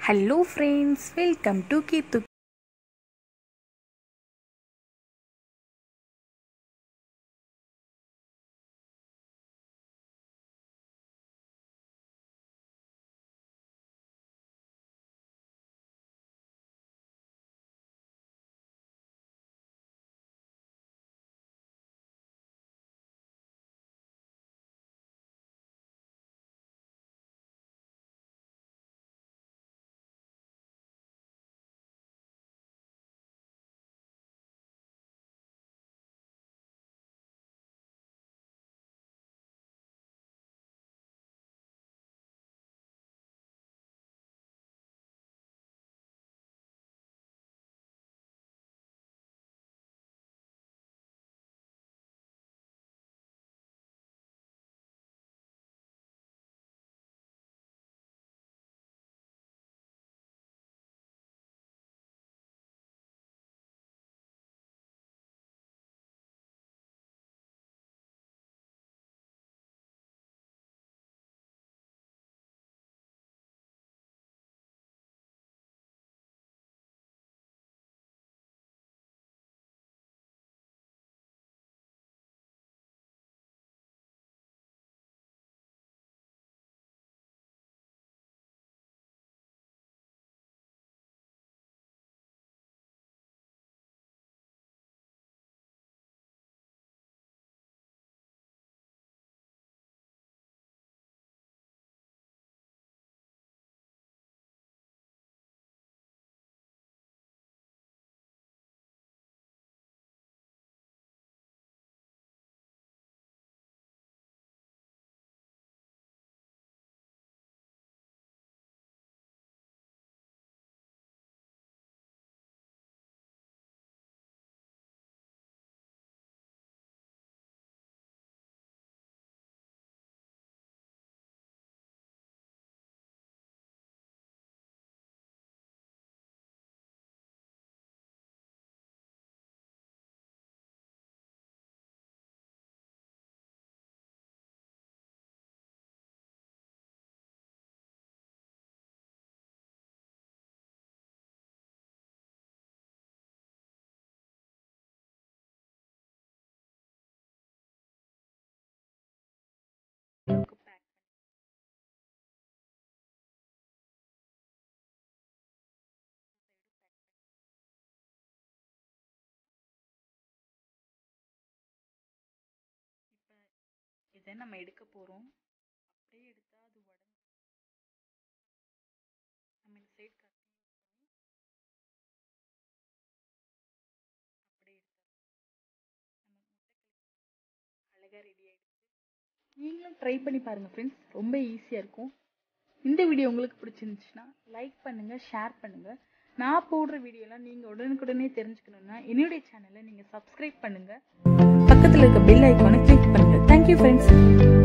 hello friends welcome to கீத்து இதை நம்ம எடுக்க போகிறோம் அப்படியே எடுத்தால் அது உடஞ்சி நம்ம இந்த சைடு கத்தி யூஸ் பண்ணி அப்படியே எடுத்துடலாம் நம்ம முட்டைக்கறி அழகாக ரெடி ஆகிடுச்சு நீங்களும் ட்ரை பண்ணி பாருங்கள் ஃப்ரெண்ட்ஸ் ரொம்ப ஈஸியாக இருக்கும் இந்த வீடியோ உங்களுக்கு பிடிச்சிருந்துச்சுன்னா லைக் பண்ணுங்கள் ஷேர் பண்ணுங்கள் நான் போடுற வீடியோலாம் நீங்கள் உடனுக்குடனே தெரிஞ்சுக்கணுன்னா என்னுடைய சேனலை நீங்கள் சப்ஸ்கிரைப் பண்ணுங்கள் பக்கத்தில் இருக்க பெல் ஐக்கானை கிளிக் பண்ணுங்கள் தேங்க்யூ ஃப்ரெண்ட்ஸ்